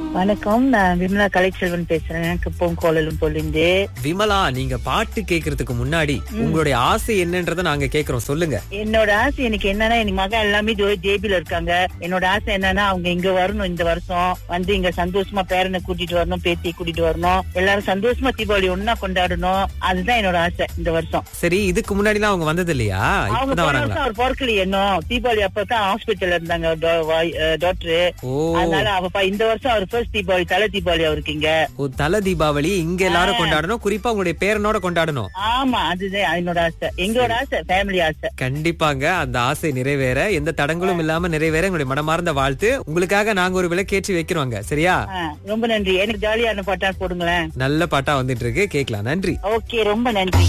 வணக்கம் நான் விமலா கலைச்செல்வன் பேசுறேன் குப்பம் கோலலும்பூர்லேருந்து விமலா நீங்க பாட்டு கேக்குறதுக்கு முன்னாடி உங்களுடைய ஆசை என்னன்றதை நாங்க கேக்குறோம் சொல்லுங்க என்னோட ஆசை எனக்கு என்னன்னா என் மகன் எல்லாமே ஜேபில இருக்காங்க என்னோட ஆசை என்னன்னா அவங்க இங்க வரணும் இந்த வருஷம் வந்து இங்க சந்தோஷமா பேரனை கூட்டிட்டு வரணும் பேத்தி கூட்டிட்டு வரணும் எல்லாரும் சந்தோஷமா தீபாவளி ஒன்னா கொண்டாடணும் அதுதான் என்னோட ஆசை இந்த வருஷம் சரி இதுக்கு முன்னாடிலாம் அவங்க வந்தது இல்லையா அவங்க இப்பதான் போன வராங்களா வருஷம் அவர் பொறுக்கல இன்னும் தீபாவளி அப்பதான் ஹாஸ்பிட்டல்ல இருந்தாங்க டாக்டர் ஓ அதனால அவ இந்த வருஷம் அவர் ஃபர்ஸ்ட் தீபாவளி தலை தீபாவளி அவருக்கு இங்க ஓ தல தீபாவளி இங்க எல்லாரும் கொண்டாடணும் குறிப்பா உங்களுடைய பேரனோட கொண்டாடணும் ஆமா அதுதான் என்னோட ஆசை எங்களோட ஆசை ஃபேமிலி ஆசை கண்டிப்பாங்க அந்த ஆசை நிறைவேற எந்த தடங்களும் இல்லாம நிறைவேற எங்களுடைய மனமார்ந்த வாழ்த்து உங்களுக்காக நாங்க ஒரு விளக்கேற்றி வைக்கிறோங்க சரியா ஆ, ரொம்ப நன்றி எனக்கு ஜாலியான பாட்டா போடுங்களேன் நல்ல பாட்டா வந்துட்டு இருக்கு கேக்கலாம் நன்றி ஓகே ரொம்ப நன்றி